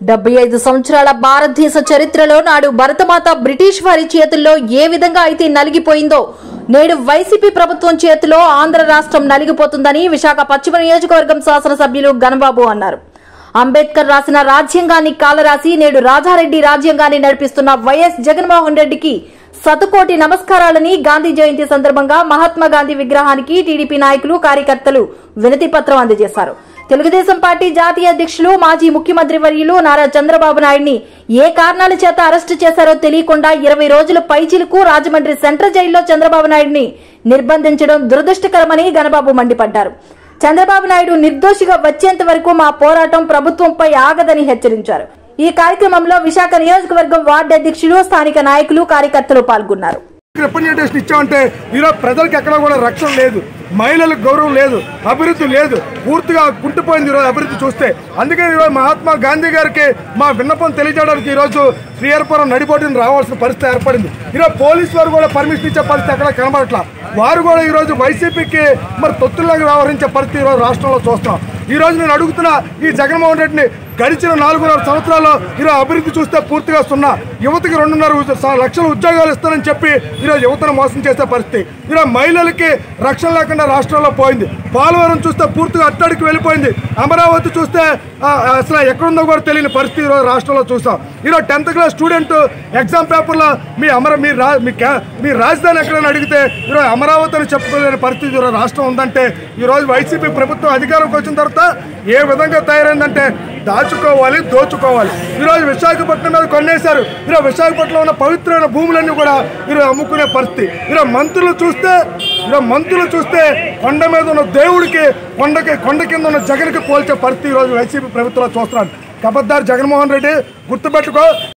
డెబ్బై ఐదు సంవత్సరాల భారతదేశ చరిత్రలో నాడు భరతమాత బ్రిటిష్ వారి చేతుల్లో ఏ విధంగా అయితే నలిగిపోయిందో నేడు వైసీపీ ప్రభుత్వం చేతిలో ఆంధ్ర రాష్ట్రం నలిగిపోతుందని విశాఖ పశ్చిమ నియోజకవర్గం శాసనసభ్యులు గణబాబు అన్నారు అంబేద్కర్ రాసిన రాజ్యాంగాన్ని కాలరాసి నేడు రాజారెడ్డి రాజ్యాంగాన్ని నడిపిస్తున్న వైఎస్ జగన్మోహన్ రెడ్డికి శతకోటి నమస్కారాలని గాంధీ జయంతి సందర్భంగా మహాత్మా గాంధీ విగ్రహానికి టీడీపీ నాయకులు కార్యకర్తలు వినతి పత్రం అందజేశారు తెలుగుదేశం పార్టీ జాతీయ అధ్యక్షులు మాజీ ముఖ్యమంత్రి వర్యులు నారా చంద్రబాబు నాయుడిని ఏ కారణాల చేత అరెస్టు చేశారో తెలియకుండా ఇరవై రోజుల పైచిలకు రాజమండ్రి సెంట్రల్ జైల్లో చంద్రబాబు నాయుడిని నిర్బంధించడం దురదృష్టకరమని గణబాబు మండిపడ్డారు చంద్రబాబు నాయుడు నిర్దోషిగా వచ్చేంత వరకు మా పోరాటం ప్రభుత్వంపై ఆగదని హెచ్చరించారు ఈ కార్యక్రమంలో విశాఖ నియోజకవర్గం వార్డు అధ్యక్షులు స్థానిక నాయకులు కార్యకర్తలు పాల్గొన్నారు రిప్రజెంటేషన్ ఇచ్చామంటే ఈరోజు ప్రజలకు ఎక్కడ కూడా రక్షణ లేదు మహిళలకు గౌరవం లేదు అభివృద్ధి లేదు పూర్తిగా కుంటిపోయింది ఈరోజు అభివృద్ధి చూస్తే అందుకని ఈరోజు మహాత్మా గాంధీ గారికి మా విన్నపం తెలియజేయడానికి ఈరోజు శ్రీహరిపురం నడిపోటీని రావాల్సిన పరిస్థితి ఏర్పడింది ఈరోజు పోలీసు వారు కూడా పర్మిషన్ ఇచ్చే పరిస్థితి ఎక్కడ కనబడట్లా వారు కూడా ఈరోజు వైసీపీకి మరి తొత్తుల్లాగా వ్యవహరించే పరిస్థితి ఈరోజు రాష్ట్రంలో చూస్తున్నాం ఈ రోజు నేను అడుగుతున్నా ఈ జగన్మోహన్ రెడ్డిని గడిచిన నాలుగున్నర సంవత్సరాల్లో ఈరోజు అభివృద్ధి చూస్తే పూర్తిగా సున్నా యువతకి రెండున్నర ఉ- లక్షల ఉద్యోగాలు ఇస్తానని చెప్పి ఈరోజు యువతను మోసం చేసే పరిస్థితి ఈరోజు మహిళలకి రక్షణ లేకుండా రాష్ట్రంలో పోయింది పోలవరం చూస్తే పూర్తిగా అట్టడికి వెళ్ళిపోయింది అమరావతి చూస్తే ఆ, అసలు ఎక్కడుందో కూడా తెలియని పరిస్థితి ఈరోజు రాష్ట్రంలో చూసాం ఈరోజు టెన్త్ క్లాస్ స్టూడెంట్ ఎగ్జామ్ పేపర్లో మీ అమర మీ రా మీ క్యా- మీ రాజధాని ఎక్కడైనా అడిగితే ఈరోజు అమరావతి అని చెప్పుకోలేని పరిస్థితి ఈరోజు రాష్ట్రం ఉందంటే ఈరోజు వైసీపీ ప్రభుత్వం అధికారంకి వచ్చిన తర్వాత ఏ విధంగా తయారైందంటే దాచుకోవాలి దోచుకోవాలి ఈరోజు విశాఖపట్నం మీద కొన్నేశారు ఈరోజు విశాఖపట్నంలో ఉన్న పవిత్రమైన భూములన్నీ కూడా ఈరోజు అమ్ముకునే పరిస్థితి ఈరోజు మంత్రులు చూస్తే ఈరోజు మంత్రులు చూస్తే కొండ మీద ఉన్న దేవుడికి కొండకి కొండ కింద ఉన్న జగన్కి పోల్చే పరిస్థితి ఈరోజు వైసీపీ ప్రభుత్వంలో చూస్తున్నాడు కబద్దారు జగన్మోహన్ రెడ్డి గుర్తుపెట్టుకో